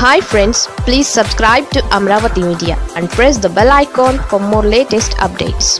hi friends please subscribe to Amaravati media and press the bell icon for more latest updates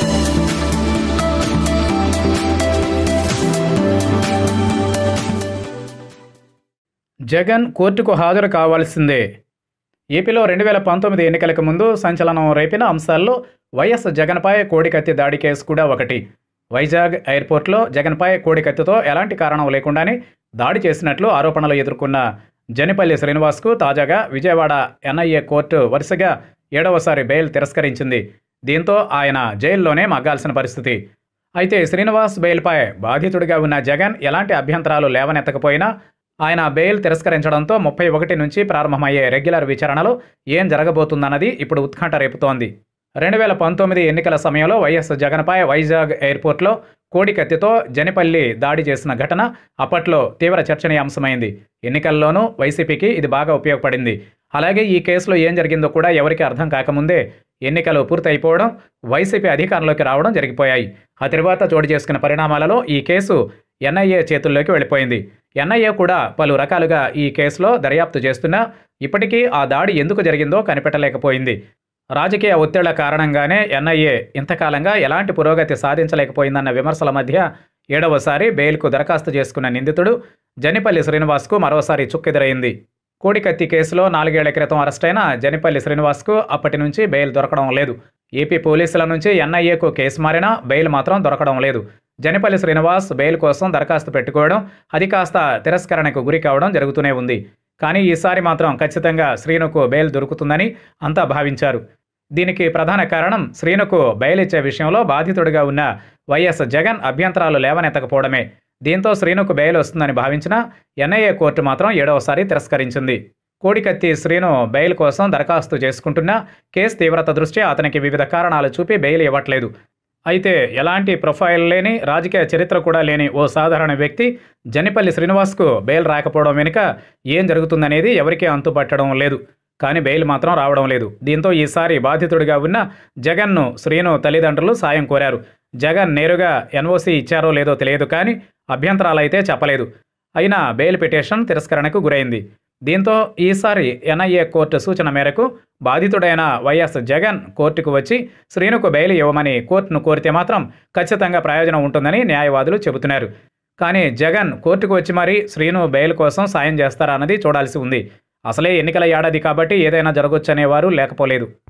Jagan కోర్టుకు హాజరు కావాల్సిందే ఏపీలో రెండు వేల పంతొమ్మిది ఎన్నికలకు ముందు సంచలనం రేపిన అంశాల్లో వైఎస్ జగన్పై కోడికత్తి దాడి కేసు కూడా ఒకటి వైజాగ్ ఎయిర్పోర్ట్లో జగన్పై కోడికత్తితో ఎలాంటి కారణం లేకుండానే దాడి చేసినట్లు ఆరోపణలు ఎదుర్కొన్న జనిపల్లి శ్రీనివాస్కు తాజాగా విజయవాడ ఎన్ఐఏ కోర్టు వరుసగా ఏడవసారి బెయిల్ తిరస్కరించింది దీంతో ఆయన జైల్లోనే మగ్గాల్సిన పరిస్థితి అయితే శ్రీనివాస్ బెయిల్పై బాధితుడిగా ఉన్న జగన్ ఎలాంటి అభ్యంతరాలు లేవనెత్తకపోయినా ఆయన బెయిల్ తిరస్కరించడంతో ముప్పై ఒకటి నుంచి ప్రారంభమయ్యే రెగ్యులర్ విచారణలో ఏం జరగబోతుందన్నది ఇప్పుడు ఉత్కంఠ రేపుతోంది రెండు వేల పంతొమ్మిది ఎన్నికల సమయంలో వైఎస్ జగన్పై వైజాగ్ ఎయిర్పోర్ట్లో కోడికత్తితో జనిపల్లి దాడి చేసిన ఘటన అప్పట్లో తీవ్ర చర్చనీయాంశమైంది ఎన్నికల్లోనూ వైసీపీకి ఇది బాగా ఉపయోగపడింది అలాగే ఈ కేసులో ఏం జరిగిందో కూడా ఎవరికి అర్థం కాకముందే ఎన్నికలు పూర్తయిపోవడం వైసీపీ అధికారంలోకి రావడం జరిగిపోయాయి ఆ తర్వాత చోటు చేసుకున్న పరిణామాలలో ఈ కేసు ఎన్ఐఏ చేతుల్లోకి వెళ్ళిపోయింది ఎన్ఐఏ కూడా పలు రకాలుగా ఈ కేసులో దర్యాప్తు చేస్తున్నా ఇప్పటికీ ఆ దాడి ఎందుకు జరిగిందో కనిపెట్టలేకపోయింది రాజకీయ ఒత్తిళ్ల కారణంగానే ఎన్ఐఏ ఇంతకాలంగా ఎలాంటి పురోగతి సాధించలేకపోయిందన్న విమర్శల మధ్య ఏడవసారి బెయిల్కు దరఖాస్తు చేసుకున్న నిందితుడు జనిపల్లి శ్రీనివాస్కు మరోసారి చుక్కెదురైంది కోడికత్తి కేసులో నాలుగేళ్ల క్రితం అరెస్టైన జనిపల్లి శ్రీనివాస్కు అప్పటి నుంచి బెయిల్ దొరకడం లేదు ఏపీ పోలీసుల నుంచి ఎన్ఐఏకు కేసు మారినా బెయిల్ మాత్రం దొరకడం లేదు జనిపల్లి శ్రీనివాస్ బెయిల్ కోసం దరఖాస్తు పెట్టుకోవడం అది కాస్త తిరస్కరణకు గురి కావడం జరుగుతూనే ఉంది కానీ ఈసారి మాత్రం ఖచ్చితంగా శ్రీనుకు బెయిల్ దొరుకుతుందని అంతా భావించారు దీనికి ప్రధాన కారణం శ్రీనుకు బెయిల్ ఇచ్చే విషయంలో బాధితుడిగా ఉన్న వైఎస్ జగన్ అభ్యంతరాలు లేవనెత్తకపోవడమే దీంతో శ్రీనుకు బెయిల్ వస్తుందని భావించిన ఎన్ఐఏ కోర్టు మాత్రం ఏడవసారి తిరస్కరించింది కోడికత్తి శ్రీను బెయిల్ కోసం దరఖాస్తు చేసుకుంటున్నా కేసు తీవ్రత దృష్ట్యా అతనికి వివిధ కారణాలు చూపి బెయిల్ ఇవ్వట్లేదు అయితే ఎలాంటి ప్రొఫైల్ లేని రాజకీయ చరిత్ర కూడా లేని ఓ సాధారణ వ్యక్తి జనిపల్లి శ్రీనివాస్కు బెయిల్ రాకపోవడం వెనుక ఏం జరుగుతుందనేది ఎవరికీ అంతుపట్టడం లేదు కానీ బెయిల్ మాత్రం రావడం లేదు దీంతో ఈసారి బాధితుడిగా ఉన్న జగన్ను శ్రీను తల్లిదండ్రులు సాయం కోరారు జగన్ నేరుగా ఎన్ఓసీ ఇచ్చారో లేదో తెలియదు కానీ అభ్యంతరాలైతే చెప్పలేదు అయినా బెయిల్ పిటిషన్ తిరస్కరణకు గురైంది దీంతో ఈసారి ఎన్ఐఏ కోర్టు సూచన మేరకు బాధితుడైన వైఎస్ జగన్ కోర్టుకు వచ్చి శ్రీనుకు బెయిల్ ఇవ్వమని కోర్టును కోరితే మాత్రం ఖచ్చితంగా ప్రయోజనం ఉంటుందని న్యాయవాదులు చెబుతున్నారు కానీ జగన్ కోర్టుకు వచ్చి మరీ శ్రీను బెయిల్ కోసం సాయం చేస్తారా అన్నది చూడాల్సి ఉంది అసలే ఎన్నికల ఏడాది కాబట్టి ఏదైనా జరగొచ్చనేవారు లేకపోలేదు